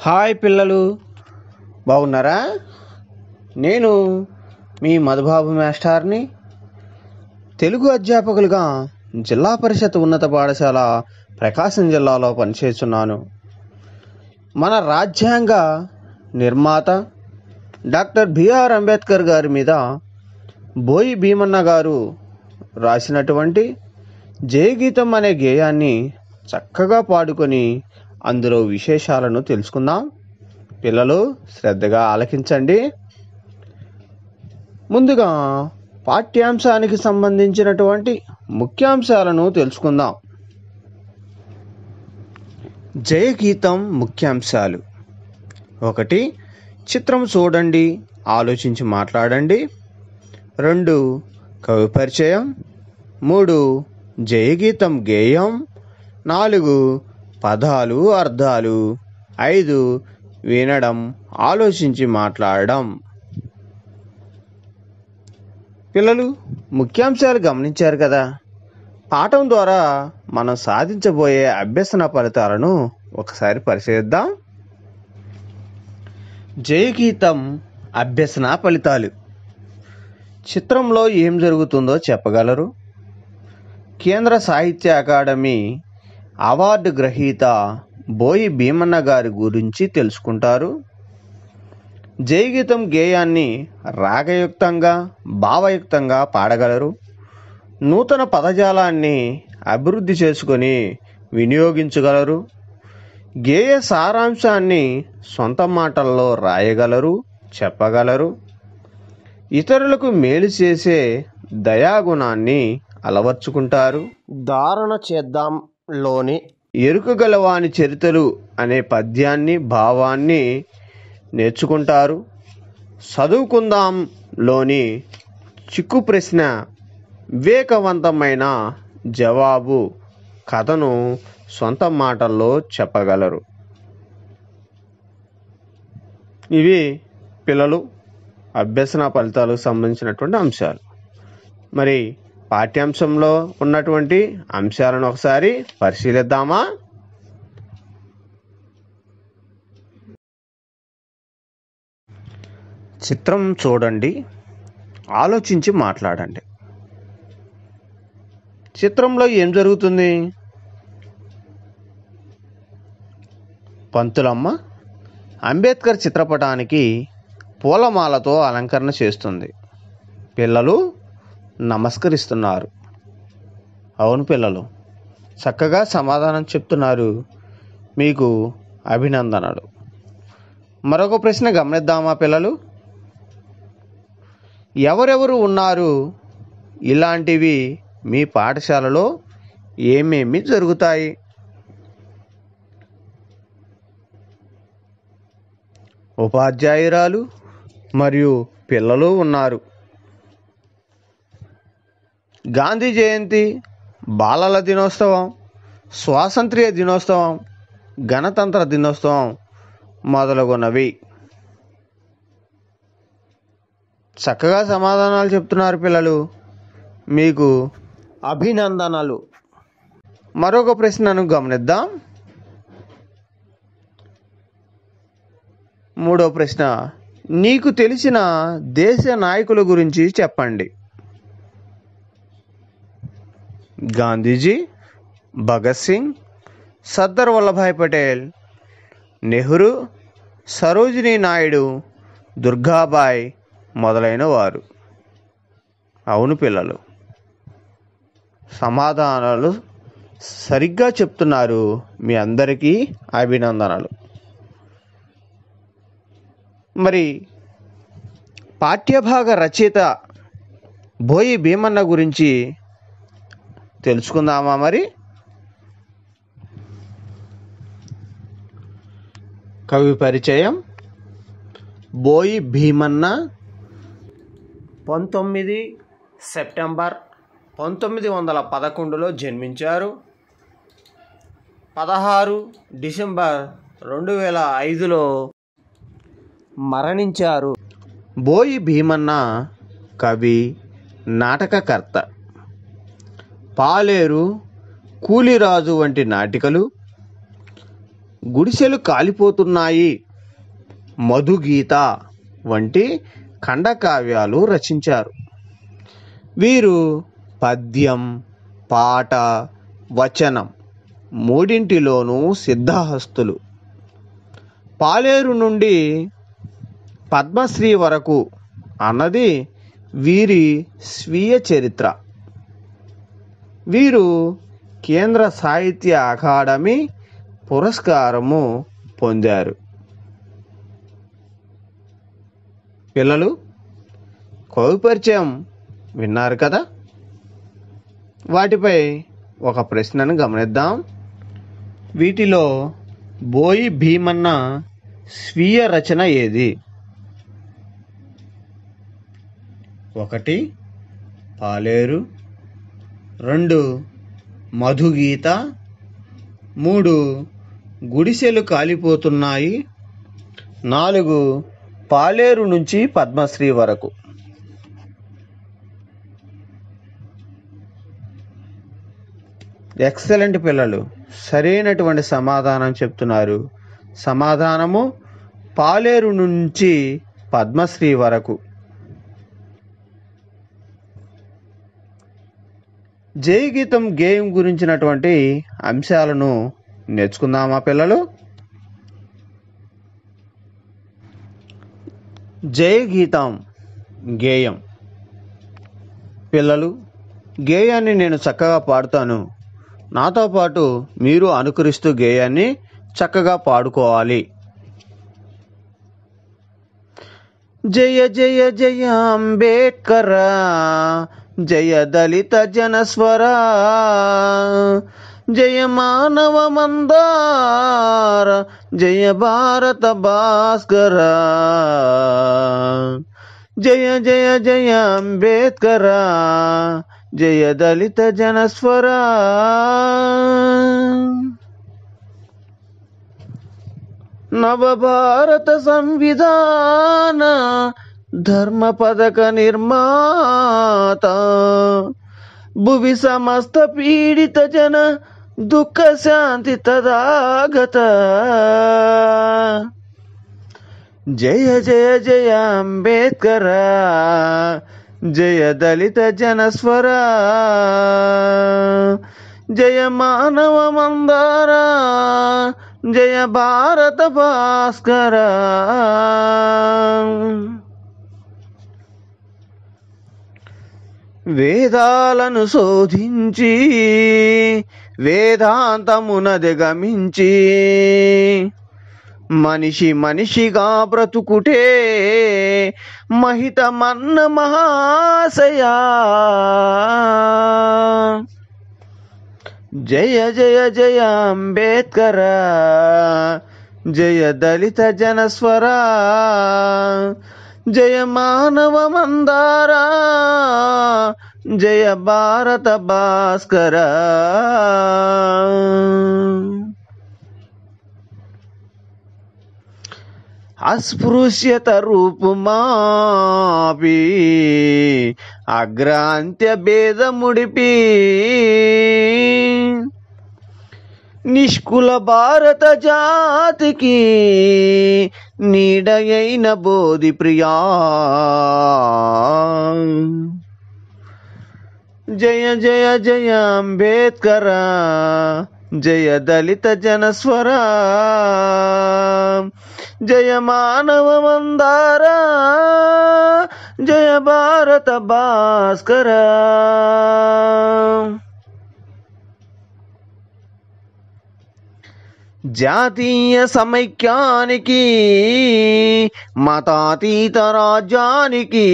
hi పిల్లలు బాగున్నారా నేను మీ మధుబాబు మాస్టార్ని తెలుగు అధ్యాపకులుగా జిల్లా పరిషత్ ఉన్నత పాఠశాల ప్రకాశం జిల్లాలో పనిచేస్తున్నాను మన రాజ్యాంగ నిర్మాత డాక్టర్ బిఆర్ అంబేద్కర్ గారి మీద బోయి భీమన్న గారు రాసినటువంటి జయగీతం అనే గేయాన్ని చక్కగా పాడుకొని అందులో విశేషాలను తెలుసుకుందాం పిల్లలు శ్రద్ధగా ఆలకించండి ముందుగా పాఠ్యాంశానికి సంబంధించినటువంటి ముఖ్యాంశాలను తెలుసుకుందాం జయగీతం ముఖ్యాంశాలు ఒకటి చిత్రం చూడండి ఆలోచించి మాట్లాడండి రెండు కవి పరిచయం మూడు జయగీతం గేయం నాలుగు పదాలు అర్థాలు ఐదు వినడం ఆలోచించి మాట్లాడడం పిల్లలు ముఖ్యాంశాలు గమనించారు కదా పాఠం ద్వారా మనం సాధించబోయే అభ్యసన ఫలితాలను ఒకసారి పరిశీలిద్దాం జయగీతం అభ్యసన ఫలితాలు చిత్రంలో ఏం జరుగుతుందో చెప్పగలరు కేంద్ర సాహిత్య అకాడమీ అవార్డు గ్రహీత బోయి భీమన్న గారి గురించి తెలుసుకుంటారు జయగీతం గేయాన్ని రాగయుక్తంగా భావయుక్తంగా పాడగలరు నూతన పదజాలాన్ని అభివృద్ధి చేసుకొని వినియోగించగలరు గేయ సారాంశాన్ని సొంత మాటల్లో రాయగలరు చెప్పగలరు ఇతరులకు మేలు చేసే దయాగుణాన్ని అలవర్చుకుంటారు ధారణ చేద్దాంలోని ఎరుకగలవాని చరితలు అనే పద్యాన్ని భావాన్ని నేర్చుకుంటారు చదువుకుందాంలోని చిక్కు ప్రశ్న వివేకవంతమైన జవాబు కథను సొంత మాటల్లో చెప్పగలరు ఇవి పిల్లలు అభ్యసన ఫలితాలకు సంబంధించినటువంటి అంశాలు మరి పాఠ్యాంశంలో ఉన్నటువంటి అంశాలను ఒకసారి పరిశీలిద్దామా చిత్రం చూడండి ఆలోచించి మాట్లాడండి చిత్రంలో ఏం జరుగుతుంది పంతులమ్మ అంబేద్కర్ చిత్రపటానికి పూలమాలతో అలంకరణ చేస్తుంది పిల్లలు నమస్కరిస్తున్నారు అవును పిల్లలు చక్కగా సమాధానం చెప్తున్నారు మీకు అభినందనలు మరొక ప్రశ్న గమనిద్దామా పిల్లలు ఎవరెవరు ఉన్నారు ఇలాంటివి మీ పాఠశాలలో ఏమేమి జరుగుతాయి ఉపాధ్యాయురాలు మరియు పిల్లలు ఉన్నారు గాంధీ జయంతి బాలల దినోత్సవం స్వాతంత్ర్య దినోత్సవం గణతంత్ర దినోత్సవం మొదలగునవి చక్కగా సమాధానాలు చెప్తున్నారు పిల్లలు మీకు అభినందనలు మరొక ప్రశ్నను గమనిద్దాం మూడో ప్రశ్న నీకు తెలిసిన దేశ నాయకుల గురించి చెప్పండి గాంధీజీ భగత్ సింగ్ సర్దార్ వల్లభాయ్ పటేల్ నెహ్రూ సరోజినీ నాయుడు దుర్గాబాయ్ మొదలైన వారు అవును పిల్లలు సమాధానాలు సరిగ్గా చెప్తున్నారు మీ అందరికీ అభినందనలు మరి పాఠ్యభాగ రచయిత బోయి భీమన్న గురించి తెలుసుకుందామా మరి కవి పరిచయం బోయి భీమన్న పంతొమ్మిది సెప్టెంబర్ పంతొమ్మిది వందల పదకొండులో జన్మించారు పదహారు డిసెంబర్ రెండు వేల ఐదులో మరణించారు బోయి భీమన్న కవి నాటకకర్త పాలేరు కూలిరాజు వంటి నాటికలు గుడిసెలు కాలిపోతున్నాయి మధుగీత వంటి ఖండకావ్యాలు రచించారు వీరు పద్యం పాట వచనం మూడింటిలోనూ సిద్ధహస్తులు పాలేరు నుండి పద్మశ్రీ వరకు అన్నది వీరి స్వీయ చరిత్ర వీరు కేంద్ర సాహిత్య అకాడమీ పురస్కారము పొందారు పిల్లలు కవి పరిచయం విన్నారు కదా వాటిపై ఒక ప్రశ్నను గమనిద్దాం వీటిలో బోయి భీమన్న స్వీయ రచన ఏది ఒకటి పాలేరు రెండు మధుగీత మూడు గుడిసెలు కాలిపోతున్నాయి నాలుగు పాలేరు నుంచి పద్మశ్రీ వరకు ఎక్సలెంట్ పిల్లలు సరైనటువంటి సమాధానం చెప్తున్నారు సమాధానము పాలేరు నుంచి పద్మశ్రీ వరకు జయగీతం గేయం గురించినటువంటి అంశాలను నేర్చుకుందామా పిల్లలు జయగీతం గేయం పిల్లలు గేయాన్ని నేను చక్కగా పాడుతాను నాతో పాటు మీరు అనుకరిస్తూ గేయాన్ని చక్కగా పాడుకోవాలి జయ జయ జయ అంబేడ్కర జయ దళిత జనస్వర జయ మానవ మందార జయ భారత భాస్కర జయ జయ జయ అంబేద్కర జయ దళిత జనస్వర నవభారత సంవిధాన ధర్మ పథక నిర్మాత భువి సమస్త పీడిత జన దుఃఖ శాంతి తదాగత జయ జయ జయ అంబేద్కర జయ దళిత జనస్వర జయ మానవ మందార జయ భారత భాస్కర వేదాలను శోధించి వేదాంతమునది గమించి మనిషి మనిషిగా బ్రతుకుటే మహితమన్న మహాశయా జయ జయ జయ అంబేద్కర జయ దళిత జనస్వర జయ మానవ మందార జయ భారత భాస్కర అస్పృశ్యత రూపుమాపి అగ్రాంత్య భేదముడిపి నిష్కుల భారత జాతికి నీడయైన బోధి ప్రియా జయ జయ జయ అంబేద్కర జయ దళిత జనస్వర జయ మానవ మందార జయ భారత భాస్కర జాతీయ సమైక్యానికి మతాతీత రాజ్యానికి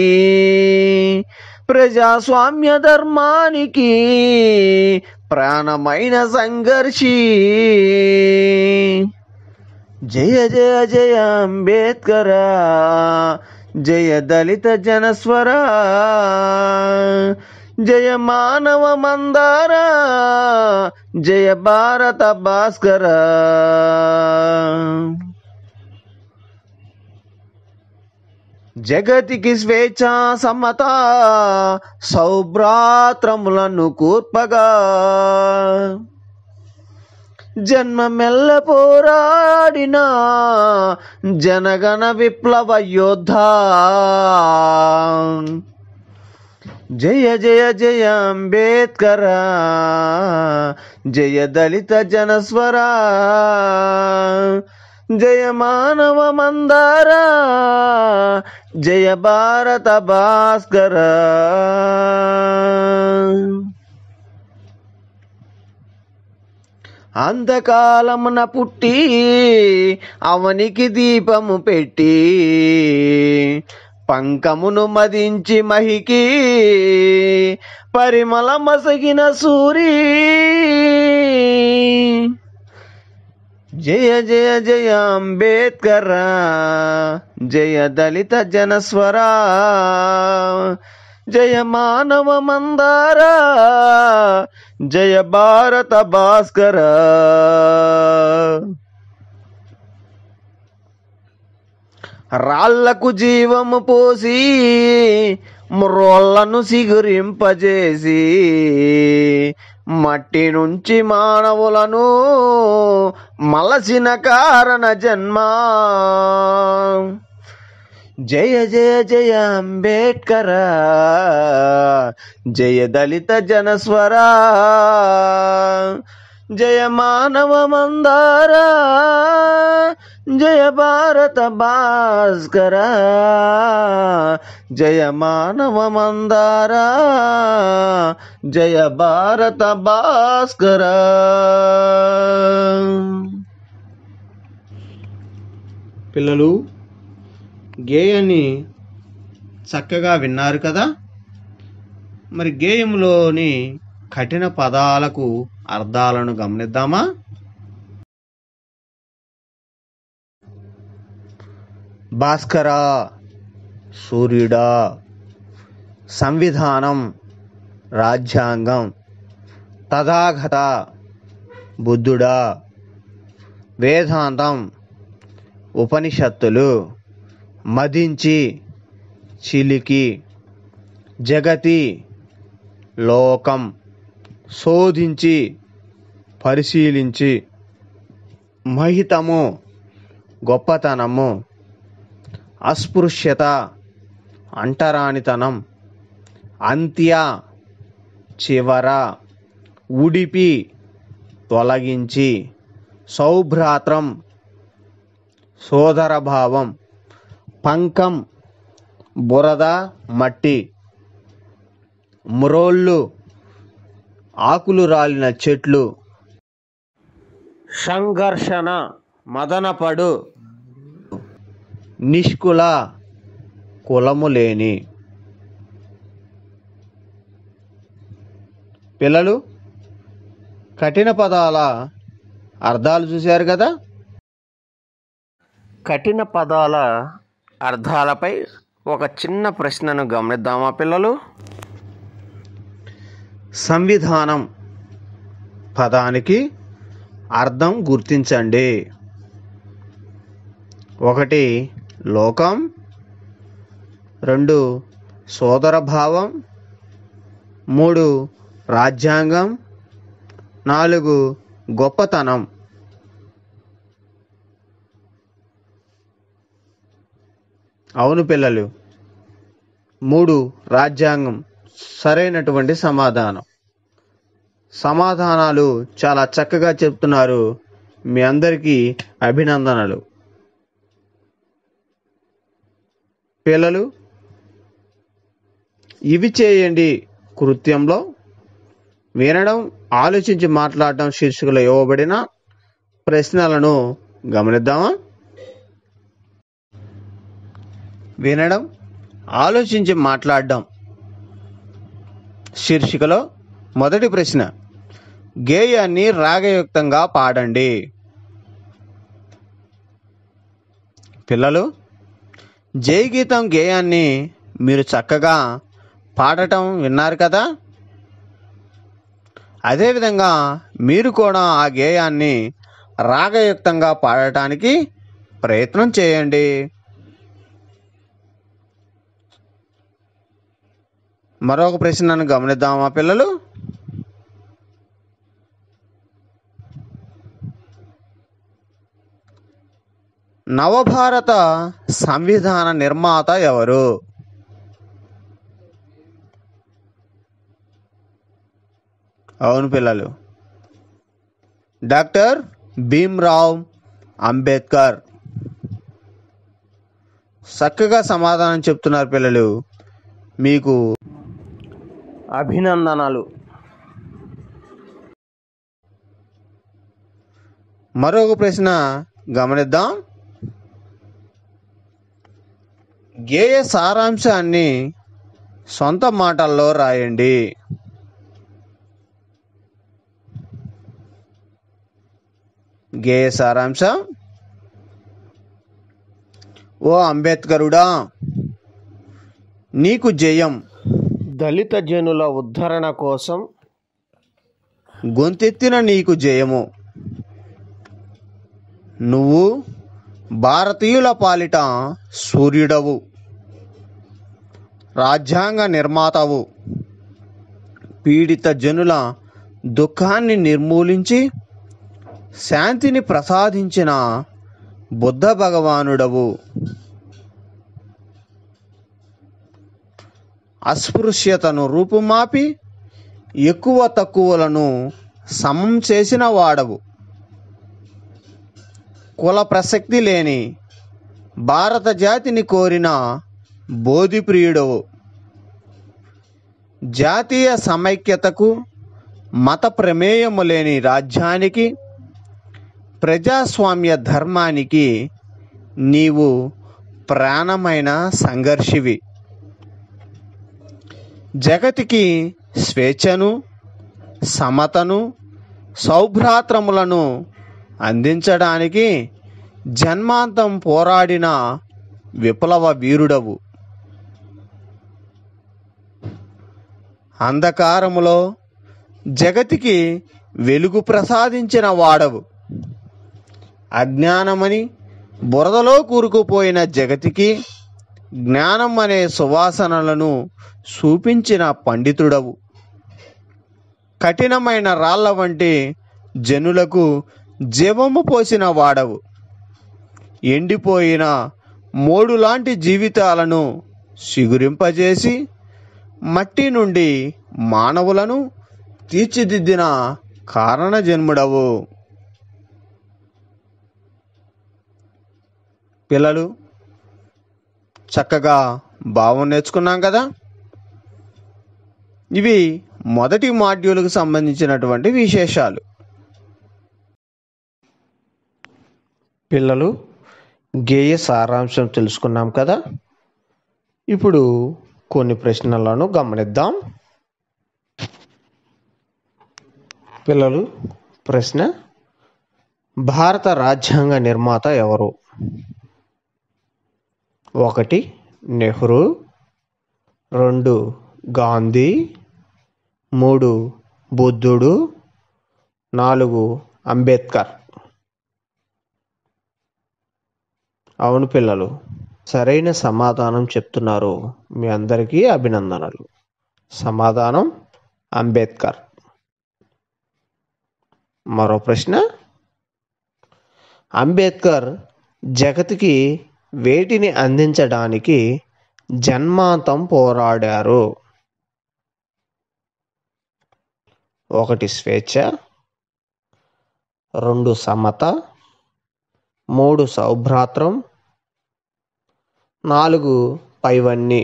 ప్రజాస్వామ్య ధర్మానికి ప్రాణమైన సంఘర్షి జయ జయ జయ అంబేద్కర జయ దళిత జనస్వర జయ మానవ మందార జయ భారత భాస్కర జగతికి స్వేచ్ఛ సమత సౌభ్రాత్రములను కూర్పగా జన్మమెల్ల పోరాడిన జనగణ విప్లవ యోధ జయ జయ జయ అంబేద్కర జయ దళిత జనస్వర జయ మానవ మందార జయ భారత భాస్కర అంధకాలమున పుట్టి అవనికి దీపము పెట్టి పంకమును మదించి మహికి పరిమళ మసగిన సూరి జయ జయ జయ అంబేద్కర జయ దళిత జనస్వరా జయ మానవ మందార జయ భారత భాస్కర రాళ్లకు జీవము పోసి మ్రోళ్లను సిగురింపజేసి మట్టి నుంచి మానవులను మలసిన కారణ జన్మ జయ జయ జయ అంబేడ్కర జయ దళిత జనస్వరా జయ మానవ మందార జయ భారత భాస్కర జయ మానవ మందార జయ భారత భాస్కర పిల్లలు గేయాన్ని చక్కగా విన్నారు కదా మరి గేయంలోని కఠిన పదాలకు అర్థాలను గమనిద్దామా భాస్కర సూర్యుడా సంవిధానం రాజ్యాంగం తథాగత బుద్ధుడా వేదాంతం ఉపనిషత్తులు మదించి చిలికి జగతి లోకం శోధించి పరిశీలించి మహితము గొప్పతనము అస్పృశ్యత అంటరానితనం అంత్య చివర ఉడిపి తొలగించి సౌభ్రాత్రం సోదరభావం పంకం బురద మట్టి మురోళ్ళు ఆకులు రాలిన చెట్లు సంఘర్షణ మదనపడు నిష్కుల కులము లేని పిల్లలు కఠిన పదాల అర్థాలు చూశారు కదా కఠిన పదాల అర్థాలపై ఒక చిన్న ప్రశ్నను గమనిద్దామా పిల్లలు సంవిధానం పదానికి అర్థం గుర్తించండి ఒకటి లోకం రెండు సోదర భావం మూడు రాజ్యాంగం నాలుగు గొప్పతనం అవును పిల్లలు మూడు రాజ్యాంగం సరైనటువంటి సమాధానం సమాధానాలు చాలా చక్కగా చెప్తున్నారు మీ అందరికీ అభినందనలు పిల్లలు ఇవి చేయండి కృత్యంలో వినడం ఆలోచించి మాట్లాడటం శీర్షికలో ఇవ్వబడిన ప్రశ్నలను గమనిద్దామా వినడం ఆలోచించి మాట్లాడడం శీర్షికలో మొదటి ప్రశ్న గేయాన్ని రాగయుక్తంగా పాడండి పిల్లలు జై గీతం గేయాన్ని మీరు చక్కగా పాడటం విన్నారు కదా అదేవిధంగా మీరు కూడా ఆ గేయాన్ని రాగయుక్తంగా పాడటానికి ప్రయత్నం చేయండి మరొక ప్రశ్నను గమనిద్దామా పిల్లలు నవభారత సంవిధాన నిర్మాత ఎవరు అవును పిల్లలు డాక్టర్ భీమ్రావ్ అంబేద్కర్ చక్కగా సమాధానం చెప్తున్నారు పిల్లలు మీకు అభినందనలు మరొక ప్రశ్న గమనిద్దాం గేయ సారాంశాన్ని సొంత మాటల్లో రాయండి గేయ సారాంశం ఓ అంబేద్కరుడా నీకు జయం దళిత జనుల ఉద్ధరణ కోసం గొంతెత్తిన నీకు జయము నువ్వు భారతీయుల పాలిట సూర్యుడవు రాజ్యాంగ నిర్మాతవు పీడిత జనుల దుఃఖాన్ని నిర్మూలించి శాంతిని ప్రసాదించిన బుద్ధ భగవానుడవు అస్పృశ్యతను రూపుమాపి ఎక్కువ తక్కువలను సమం చేసిన వాడవు కుల ప్రసక్తి లేని భారత జాతిని కోరిన బోధిప్రియుడవు జాతీయ సమైక్యతకు మత ప్రమేయము లేని రాజ్యానికి ప్రజాస్వామ్య ధర్మానికి నీవు ప్రాణమైన సంఘర్షివి జగతికి స్వేచ్ఛను సమతను సౌభ్రాత్రములను అందించడానికి జన్మాంతం పోరాడిన విప్లవ వీరుడవు అంధకారములో జగతికి వెలుగు ప్రసాదించిన వాడవు అజ్ఞానమని బురదలో కూరుకుపోయిన జగతికి జ్ఞానం అనే సువాసనలను చూపించిన పండితుడవు కఠినమైన రాళ్ల వంటి జనులకు జీవము పోసిన వాడవు ఎండిపోయిన మోడు లాంటి జీవితాలను సిగురింపజేసి మట్టి నుండి మానవులను తీర్చిదిద్దిన కారణ జన్ముడవు పిల్లలు చక్కగా భావం నేర్చుకున్నాం కదా ఇవి మొదటి మాడ్యూల్కు సంబంధించినటువంటి విశేషాలు పిల్లలు గేయ సారాంశం తెలుసుకున్నాం కదా ఇప్పుడు కొన్ని ప్రశ్నలను గమనిద్దాం పిల్లలు ప్రశ్న భారత రాజ్యాంగ నిర్మాత ఎవరు ఒకటి నెహ్రూ రెండు గాంధీ మూడు బుద్ధుడు నాలుగు అంబేద్కర్ అవును పిల్లలు సరైన సమాధానం చెప్తున్నారు మీ అందరికీ అభినందనలు సమాధానం అంబేద్కర్ మరో ప్రశ్న అంబేద్కర్ జగతికి వేటిని అందించడానికి జన్మాంతం పోరాడారు ఒకటి స్వేచ్ఛ రెండు సమత మూడు సౌభ్రాత్రం నాలుగు పైవన్నీ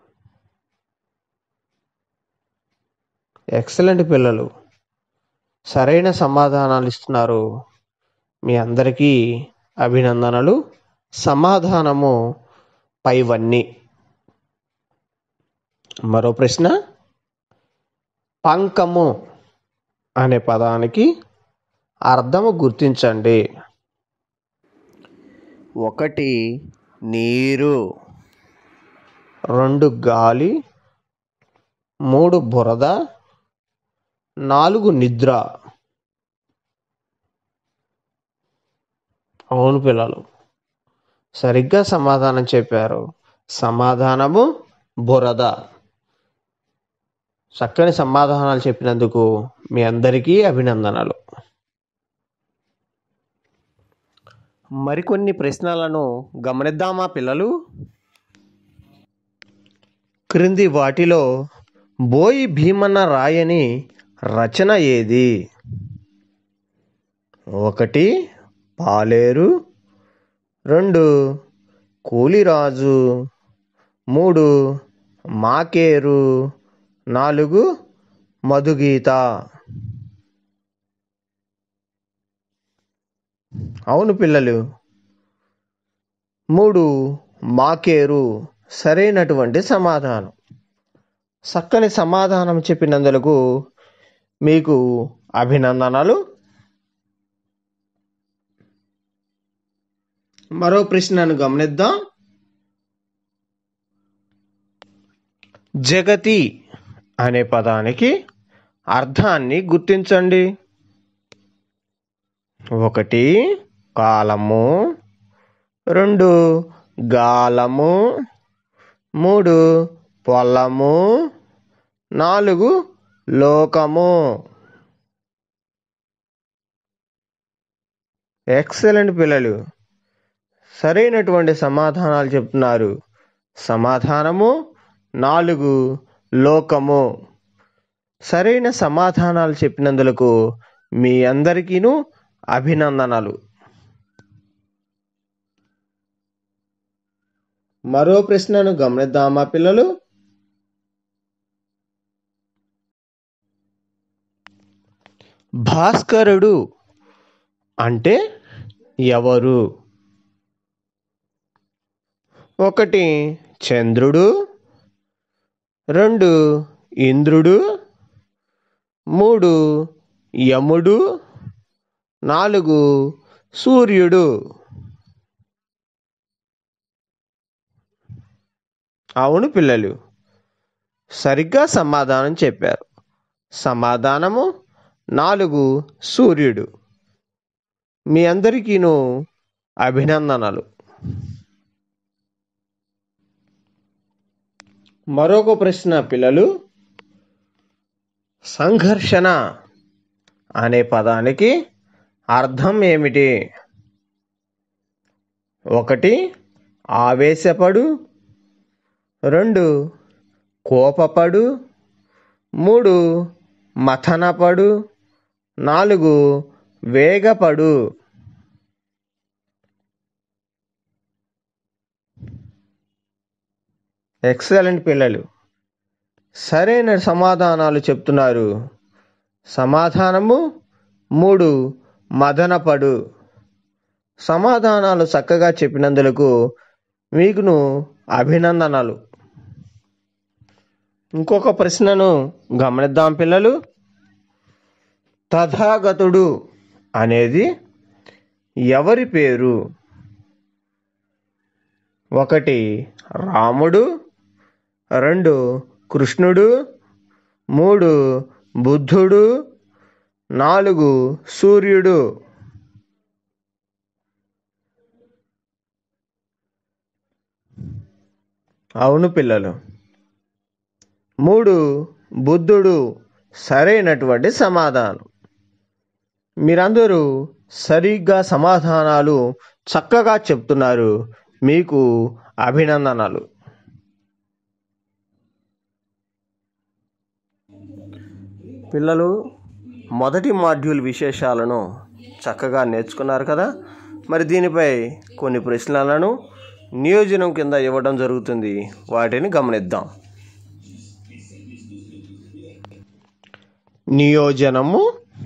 ఎక్సలెంట్ పిల్లలు సరైన సమాధానాలు ఇస్తున్నారు మీ అందరికీ అభినందనలు సమాధానము పైవన్నీ మరో ప్రశ్న పంకము అనే పదానికి అర్థము గుర్తించండి ఒకటి నీరు రెండు గాలి మూడు బురద నాలుగు నిద్ర అవును పిల్లలు సరిగ్గా సమాధానం చెప్పారు సమాధానము బురద చక్కని సమాధానాలు చెప్పినందుకు మీ అందరికీ అభినందనలు మరికొన్ని ప్రశ్నలను గమనిద్దామా పిల్లలు క్రింది వాటిలో బోయి భీమన్న రాయని రచన ఏది ఒకటి పాలేరు రెండు కూలిరాజు మూడు మాకేరు నాలుగు మధుగీత అవును పిల్లలు మూడు మాకేరు సరైనటువంటి సమాధానం చక్కని సమాధానం చెప్పినందులకు మీకు అభినందనలు మరో ప్రశ్నను గమనిద్దాం జగతి అనే పదానికి అర్థాన్ని గుర్తించండి ఒకటి కాలము రెండు గాలము మూడు పొలము నాలుగు లోకము ఎక్సలెంట్ పిల్లలు సరైనటువంటి సమాధానాలు చెప్తున్నారు సమాధానము నాలుగు లోకము సరైన సమాధానాలు చెప్పినందులకు మీ అందరికీను అభినందనలు మరో ప్రశ్నను గమనిద్దామా పిల్లలు భాస్కరుడు అంటే ఎవరు ఒకటి చంద్రుడు రెండు ఇంద్రుడు మూడు యముడు నాలుగు సూర్యుడు అవును పిల్లలు సరిగ్గా సమాధానం చెప్పారు సమాధానము నాలుగు సూర్యుడు మీ అందరికీను అభినందనలు మరొక ప్రశ్న పిల్లలు సంఘర్షణ అనే పదానికి అర్థం ఏమిటి ఒకటి ఆవేశపడు రెండు కోపపడు మూడు మథనపడు నాలుగు వేగపడు ఎక్సలెంట్ పిల్లలు సరైన సమాధానాలు చెప్తున్నారు సమాధానము మూడు మదనపడు సమాధానాలు చక్కగా చెప్పినందులకు మీకును అభినందనలు ఇంకొక ప్రశ్నను గమనిద్దాం పిల్లలు తథాగతుడు అనేది ఎవరి పేరు ఒకటి రాముడు రెండు కృష్ణుడు మూడు బుద్ధుడు నాలుగు సూర్యుడు అవును పిల్లలు మూడు బుద్ధుడు సరైనటువంటి సమాధానం మీరందరూ సరిగ్గా సమాధానాలు చక్కగా చెప్తున్నారు మీకు అభినందనలు పిల్లలు మొదటి మాడ్యూల్ విశేషాలను చక్కగా నేర్చుకున్నారు కదా మరి దీనిపై కొన్ని ప్రశ్నలను నియోజనం కింద ఇవ్వడం జరుగుతుంది వాటిని గమనిద్దాం నియోజనము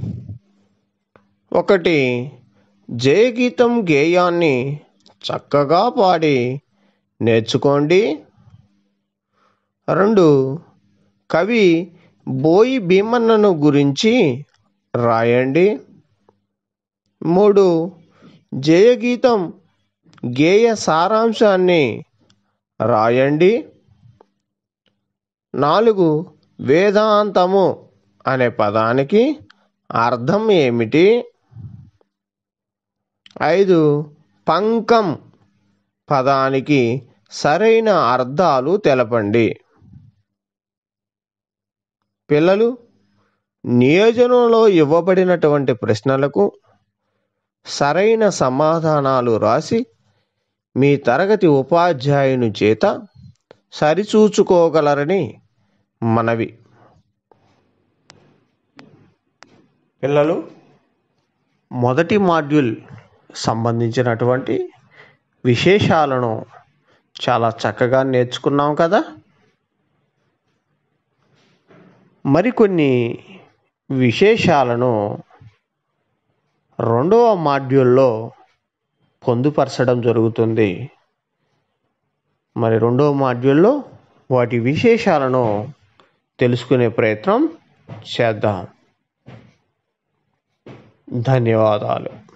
ఒకటి జయగీతం గేయాన్ని చక్కగా పాడి నేర్చుకోండి రెండు కవి బోయి భీమన్నను గురించి రాయండి మూడు జయగీతం గేయ సారాంశాన్ని రాయండి నాలుగు వేదాంతము అనే పదానికి అర్థం ఏమిటి ఐదు పంకం పదానికి సరైన అర్థాలు తెలపండి పిల్లలు నియోజనంలో ఇవ్వబడినటువంటి ప్రశ్నలకు సరైన సమాధానాలు రాసి మీ తరగతి ఉపాధ్యాయుని చేత సరిచూచుకోగలరని మనవి పిల్లలు మొదటి మాడ్యూల్ సంబంధించినటువంటి విశేషాలను చాలా చక్కగా నేర్చుకున్నాం కదా మరికొన్ని విశేషాలను రెండవ మాడ్యూల్లో పొందుపరచడం జరుగుతుంది మరి రెండవ మాడ్యూల్లో వాటి విశేషాలను తెలుసుకునే ప్రయత్నం చేద్దాం ధన్యవాదాలు